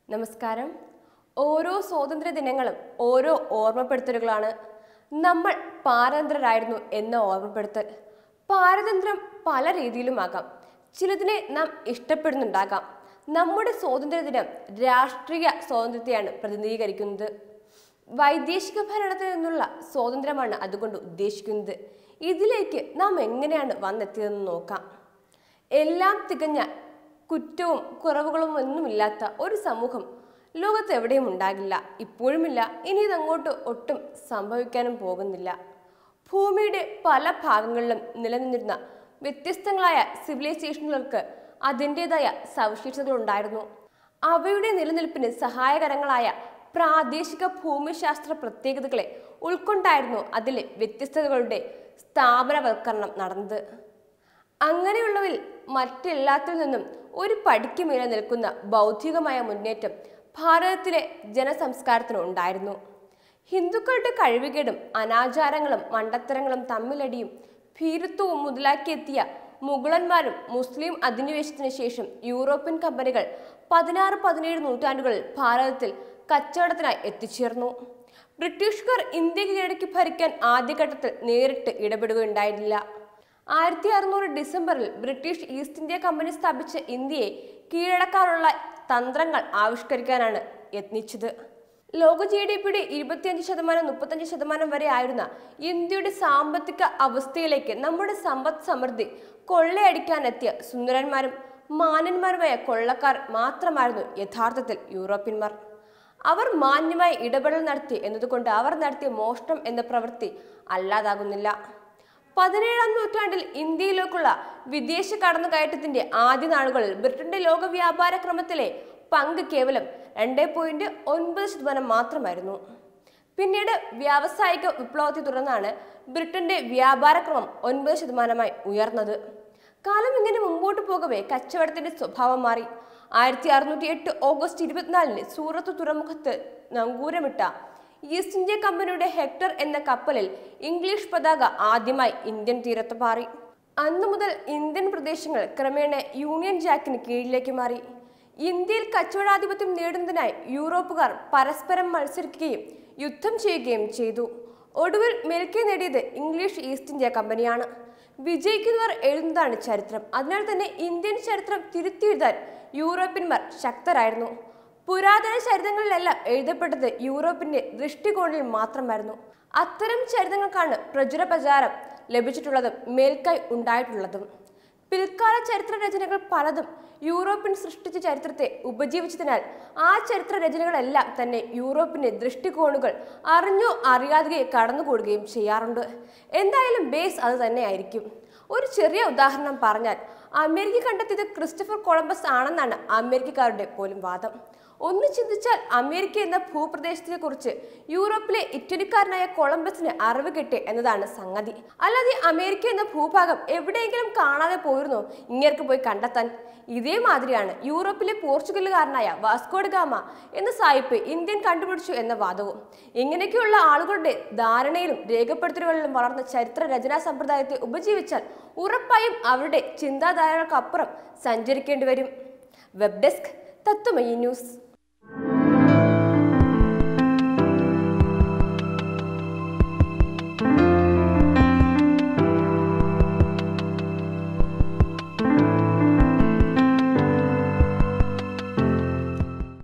നമസ്കാരം ഓരോ സ്വാതന്ത്ര്യ ദിനങ്ങളും ഓരോ ഓർമ്മപ്പെടുത്തലുകളാണ് നമ്മൾ പാരതന്ത്രരായിരുന്നു എന്ന ഓർമ്മപ്പെടുത്തൽ പാരതന്ത്ര്യം പല രീതിയിലുമാകാം ചിലതിനെ നാം ഇഷ്ടപ്പെടുന്നുണ്ടാകാം നമ്മുടെ സ്വാതന്ത്ര്യ ദിനം രാഷ്ട്രീയ സ്വാതന്ത്ര്യത്തെയാണ് പ്രതിനിധീകരിക്കുന്നത് വൈദേശിക ഭരണത്തിൽ നിന്നുള്ള സ്വാതന്ത്ര്യമാണ് അതുകൊണ്ട് ഉദ്ദേശിക്കുന്നത് ഇതിലേക്ക് നാം എങ്ങനെയാണ് വന്നെത്തിയതെന്ന് നോക്കാം എല്ലാം തികഞ്ഞ കുറ്റവും കുറവുകളും ഒന്നുമില്ലാത്ത ഒരു സമൂഹം ലോകത്ത് എവിടെയും ഉണ്ടാകില്ല ഇപ്പോഴുമില്ല ഇനി ഇതങ്ങോട്ട് ഒട്ടും സംഭവിക്കാനും പോകുന്നില്ല ഭൂമിയുടെ പല ഭാഗങ്ങളിലും നിലനിന്നിരുന്ന വ്യത്യസ്തങ്ങളായ സിവിലൈസേഷനുകൾക്ക് അതിൻ്റെതായ സവിശേഷതകൾ ഉണ്ടായിരുന്നു അവയുടെ നിലനിൽപ്പിന് സഹായകരങ്ങളായ പ്രാദേശിക ഭൂമിശാസ്ത്ര പ്രത്യേകതകളെ ഉൾക്കൊണ്ടായിരുന്നു അതിലെ വ്യത്യസ്തതകളുടെ സ്ഥാപനവൽക്കരണം നടന്നത് അങ്ങനെയുള്ളവരിൽ മറ്റെല്ലാത്തിൽ നിന്നും ഒരു പടിക്ക് മേലെ നിൽക്കുന്ന ബൗദ്ധികമായ മുന്നേറ്റം ഭാരതത്തിലെ ജനസംസ്കാരത്തിന് ഉണ്ടായിരുന്നു ഹിന്ദുക്കളുടെ കഴിവുകേടും അനാചാരങ്ങളും മണ്ടത്തരങ്ങളും തമ്മിലടിയും ഭീരുത്വവും മുതലാക്കിയെത്തിയ മുഗളന്മാരും മുസ്ലിം അധിനിവേശത്തിന് ശേഷം യൂറോപ്യൻ കമ്പനികൾ പതിനാറ് പതിനേഴ് നൂറ്റാണ്ടുകളിൽ ഭാരതത്തിൽ കച്ചവടത്തിനായി എത്തിച്ചേർന്നു ബ്രിട്ടീഷുകാർ ഇന്ത്യ കീഴടക്കി ഭരിക്കാൻ ആദ്യഘട്ടത്തിൽ നേരിട്ട് ഇടപെടുകയുണ്ടായിരുന്നില്ല ആയിരത്തി അറുന്നൂറ് ഡിസംബറിൽ ബ്രിട്ടീഷ് ഈസ്റ്റ് ഇന്ത്യ കമ്പനി സ്ഥാപിച്ച ഇന്ത്യയെ കീഴടക്കാനുള്ള തന്ത്രങ്ങൾ ആവിഷ്കരിക്കാനാണ് യത്നിച്ചത് ലോക ജി ഡി പിയുടെ ഇരുപത്തിയഞ്ച് ശതമാനം മുപ്പത്തഞ്ച് ശതമാനം വരെ ആയിരുന്ന ഇന്ത്യയുടെ സാമ്പത്തിക അവസ്ഥയിലേക്ക് നമ്മുടെ സമ്പദ് സമൃദ്ധി കൊള്ളയടിക്കാനെത്തിയ സുന്ദരന്മാരും മാന്യന്മാരുമായ കൊള്ളക്കാർ മാത്രമായിരുന്നു യഥാർത്ഥത്തിൽ യൂറോപ്യന്മാർ അവർ മാന്യമായി ഇടപെടൽ നടത്തി എന്നതുകൊണ്ട് അവർ നടത്തിയ മോഷണം എന്ന പ്രവൃത്തി അല്ലാതാകുന്നില്ല പതിനേഴാം നൂറ്റാണ്ടിൽ ഇന്ത്യയിലേക്കുള്ള വിദേശ കടന്നുകയറ്റത്തിന്റെ ആദ്യ നാളുകളിൽ ബ്രിട്ടന്റെ ലോക വ്യാപാര ക്രമത്തിലെ പങ്ക് കേവലം രണ്ട് പോയിന്റ് ഒൻപത് ശതമാനം മാത്രമായിരുന്നു പിന്നീട് വ്യാവസായിക വിപ്ലവത്തെ തുടർന്നാണ് ബ്രിട്ടന്റെ വ്യാപാരക്രമം ഒൻപത് ശതമാനമായി ഉയർന്നത് കാലം ഇങ്ങനെ മുമ്പോട്ട് പോകവേ കച്ചവടത്തിന്റെ സ്വഭാവം മാറി ആയിരത്തി അറുന്നൂറ്റി എട്ട് ഓഗസ്റ്റ് ഇരുപത്തിനാലിന് സൂറത്ത് തുറമുഖത്ത് നങ്കൂരമിട്ട ഈസ്റ്റ് ഇന്ത്യ കമ്പനിയുടെ ഹെക്ടർ എന്ന കപ്പലിൽ ഇംഗ്ലീഷ് പതാക ആദ്യമായി ഇന്ത്യൻ തീരത്ത് പാറി അന്നു മുതൽ ഇന്ത്യൻ പ്രദേശങ്ങൾ ക്രമേണ യൂണിയൻ ജാക്കിന് കീഴിലേക്ക് മാറി ഇന്ത്യയിൽ കച്ചവടാധിപത്യം നേടുന്നതിനായി യൂറോപ്പുകാർ പരസ്പരം മത്സരിക്കുകയും യുദ്ധം ചെയ്യുകയും ചെയ്തു ഒടുവിൽ മേൽക്കൈ നേടിയത് ഇംഗ്ലീഷ് ഈസ്റ്റ് ഇന്ത്യ കമ്പനിയാണ് വിജയിക്കുന്നവർ എഴുതുന്നതാണ് ചരിത്രം അതിനാൽ തന്നെ ഇന്ത്യൻ ചരിത്രം തിരുത്തിയെഴുതാൻ യൂറോപ്യന്മാർ ശക്തരായിരുന്നു പുരാതന ചരിത്രങ്ങളിലെല്ലാം എഴുതപ്പെട്ടത് യൂറോപ്പിന്റെ ദൃഷ്ടികോണിൽ മാത്രമായിരുന്നു അത്തരം ചരിത്രങ്ങൾക്കാണ് പ്രചുര പ്രചാരം ലഭിച്ചിട്ടുള്ളതും മേൽക്കൈ ഉണ്ടായിട്ടുള്ളതും പിൽക്കാല ചരിത്ര രചനകൾ പലതും യൂറോപ്യൻ സൃഷ്ടിച്ച ചരിത്രത്തെ ഉപജീവിച്ചതിനാൽ ആ ചരിത്ര രചനകളെല്ലാം തന്നെ യൂറോപ്പിന്റെ ദൃഷ്ടികോണുകൾ അറിഞ്ഞോ അറിയാതെയോ കടന്നുകൂടുകയും ചെയ്യാറുണ്ട് എന്തായാലും ബേസ് അത് തന്നെയായിരിക്കും ഒരു ചെറിയ ഉദാഹരണം പറഞ്ഞാൽ അമേരിക്ക കണ്ടെത്തിയത് ക്രിസ്റ്റഫർ കൊളംബസ് ആണെന്നാണ് അമേരിക്കക്കാരുടെ പോലും വാദം ഒന്ന് ചിന്തിച്ചാൽ അമേരിക്ക എന്ന ഭൂപ്രദേശത്തിനെ കുറിച്ച് യൂറോപ്പിലെ ഇറ്റലിക്കാരനായ കൊളംബസിന് അറിവ് കിട്ടി എന്നതാണ് സംഗതി അല്ലാതെ അമേരിക്ക എന്ന ഭൂഭാഗം എവിടെയെങ്കിലും കാണാതെ പോയിരുന്നോ ഇങ്ങേർക്ക് പോയി കണ്ടെത്താൻ ഇതേ മാതിരിയാണ് യൂറോപ്പിലെ പോർച്ചുഗലുകാരനായ വാസ്കോഡ് ഗാമ എന്ന സായിപ്പ് ഇന്ത്യൻ കണ്ടുപിടിച്ചു എന്ന വാദവും ഇങ്ങനെയൊക്കെയുള്ള ആളുകളുടെ ധാരണയിലും രേഖപ്പെടുത്തലുകളിലും വളർന്ന ചരിത്ര രചനാ സമ്പ്രദായത്തെ ഉപജീവിച്ചാൽ ഉറപ്പായും അവരുടെ ചിന്താധാരകൾക്കപ്പുറം സഞ്ചരിക്കേണ്ടി വരും വെബ് ഡെസ്ക് തത്വമയി ന്യൂസ്